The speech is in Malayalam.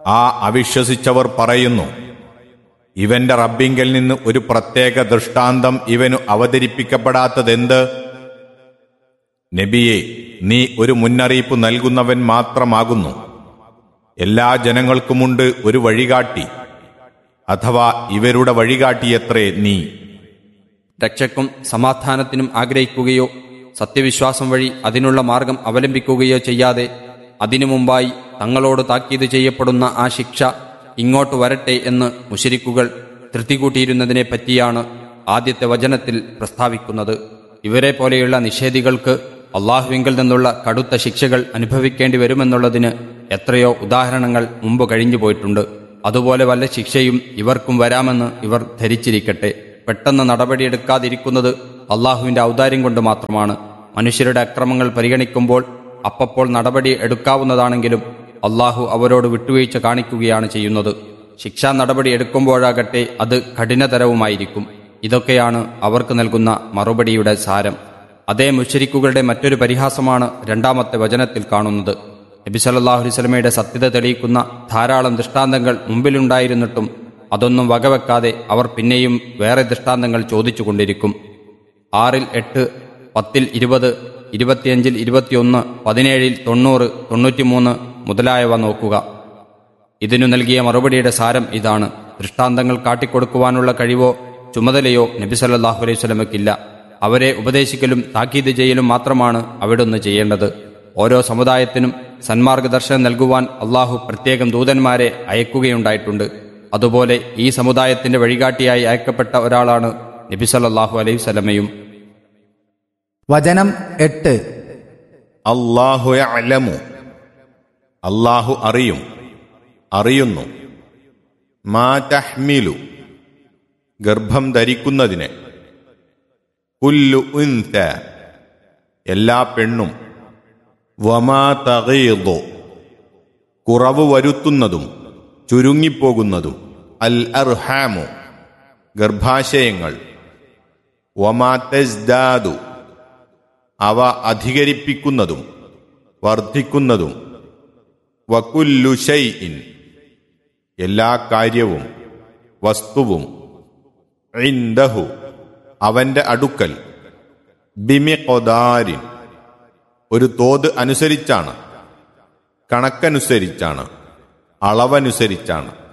ആ അവിശ്വസിച്ചവർ പറയുന്നു ഇവന്റെ റബ്ബിങ്കൽ നിന്ന് ഒരു പ്രത്യേക ദൃഷ്ടാന്തം ഇവനു അവതരിപ്പിക്കപ്പെടാത്തതെന്ത് നബിയെ നീ ഒരു മുന്നറിയിപ്പ് നൽകുന്നവൻ മാത്രമാകുന്നു എല്ലാ ജനങ്ങൾക്കുമുണ്ട് ഒരു വഴികാട്ടി അഥവാ ഇവരുടെ വഴികാട്ടിയത്രേ നീ രക്ഷയ്ക്കും സമാധാനത്തിനും ആഗ്രഹിക്കുകയോ സത്യവിശ്വാസം വഴി അതിനുള്ള മാർഗം അവലംബിക്കുകയോ ചെയ്യാതെ അതിനു മുമ്പായി തങ്ങളോട് താക്കീത് ചെയ്യപ്പെടുന്ന ആ ശിക്ഷ ഇങ്ങോട്ട് വരട്ടെ എന്ന് മുശരിക്കുകൾ ധൃതികൂട്ടിയിരുന്നതിനെ പറ്റിയാണ് ആദ്യത്തെ വചനത്തിൽ പ്രസ്താവിക്കുന്നത് ഇവരെ പോലെയുള്ള നിഷേധികൾക്ക് അള്ളാഹുവിങ്കിൽ നിന്നുള്ള കടുത്ത ശിക്ഷകൾ അനുഭവിക്കേണ്ടി വരുമെന്നുള്ളതിന് എത്രയോ ഉദാഹരണങ്ങൾ മുമ്പ് കഴിഞ്ഞു പോയിട്ടുണ്ട് അതുപോലെ വല്ല ശിക്ഷയും ഇവർക്കും വരാമെന്ന് ഇവർ ധരിച്ചിരിക്കട്ടെ പെട്ടെന്ന് നടപടിയെടുക്കാതിരിക്കുന്നത് അള്ളാഹുവിന്റെ ഔദാര്യം കൊണ്ട് മാത്രമാണ് മനുഷ്യരുടെ അക്രമങ്ങൾ പരിഗണിക്കുമ്പോൾ അപ്പപ്പോൾ നടപടി എടുക്കാവുന്നതാണെങ്കിലും അള്ളാഹു അവരോട് വിട്ടുവീഴ്ച കാണിക്കുകയാണ് ചെയ്യുന്നത് ശിക്ഷാ നടപടി എടുക്കുമ്പോഴാകട്ടെ അത് കഠിനതരവുമായിരിക്കും ഇതൊക്കെയാണ് അവർക്ക് നൽകുന്ന മറുപടിയുടെ സാരം അതേ മുഷരിക്കുകളുടെ മറ്റൊരു പരിഹാസമാണ് രണ്ടാമത്തെ വചനത്തിൽ കാണുന്നത് നബി സല്ലല്ലാഹു അലൈഹി വസല്ലമയുടെ സത്യത തെളിയിക്കുന്ന ധാരാളം ദൃഷ്ടാന്തങ്ങൾ മുമ്പിലുണ്ടായിരുന്നിട്ടും അതൊന്നും വകവെക്കാതെ അവർ പിന്നെയും വേറെ ദൃഷ്ടാന്തങ്ങൾ ചോദിച്ചുകൊണ്ടിരിക്കും ആറിൽ എട്ട് പത്തിൽ ഇരുപത് ഇരുപത്തിയഞ്ചിൽ ഇരുപത്തിയൊന്ന് പതിനേഴിൽ തൊണ്ണൂറ് തൊണ്ണൂറ്റിമൂന്ന് മുതലായവ നോക്കുക ഇതിനു നൽകിയ മറുപടിയുടെ സാരം ഇതാണ് ദൃഷ്ടാന്തങ്ങൾ കാട്ടിക്കൊടുക്കുവാനുള്ള കഴിവോ ചുമതലയോ നബി സല്ലല്ലാഹു അലൈഹി വസല്ലമയ്ക്കില്ല അവരെ ഉപദേശിക്കലും താക്കീത് ചെയ്യലും മാത്രമാണ് അവിടുന്ന് ചെയ്യേണ്ടത് ഓരോ സമുദായത്തിനും സന്മാർഗദർശനം നൽകുവാൻ അള്ളാഹു പ്രത്യേകം ദൂതന്മാരെ അയക്കുകയുണ്ടായിട്ടുണ്ട് അതുപോലെ ഈ സമുദായത്തിന്റെ വഴികാട്ടിയായി അയക്കപ്പെട്ട ഒരാളാണ് നബി സല്ലല്ലാഹു അലൈഹി വസല്ലമയും വചനം എട്ട് അള്ളാഹു അലമു അള്ളാഹു അറിയും അറിയുന്നു മാ തഹ്മിലു ഗർഭം ധരിക്കുന്നതിന് കുല്ലു ഉൻത എല്ലാ പെണ്ണും വമാ തകീദു കുറവ് വരുത്തുന്നതും ചുരുങ്ങിപ്പോകുന്നതും അൽ അർഹാമു ഗർഭാശയങ്ങൾ വമാ തസ്ദാദു അവ അധികരിപ്പിക്കുന്നതും വർദ്ധിക്കുന്നതും വകുല്ലു ഷൈഇൻ എല്ലാ കാര്യവും വസ്തുവും ഇൻദഹു അവന്റെ അടുക്കൽ ബിമിഖൊദാരിൻ ഒരു തോത് അനുസരിച്ചാണ് കണക്കനുസരിച്ചാണ് അളവനുസരിച്ചാണ്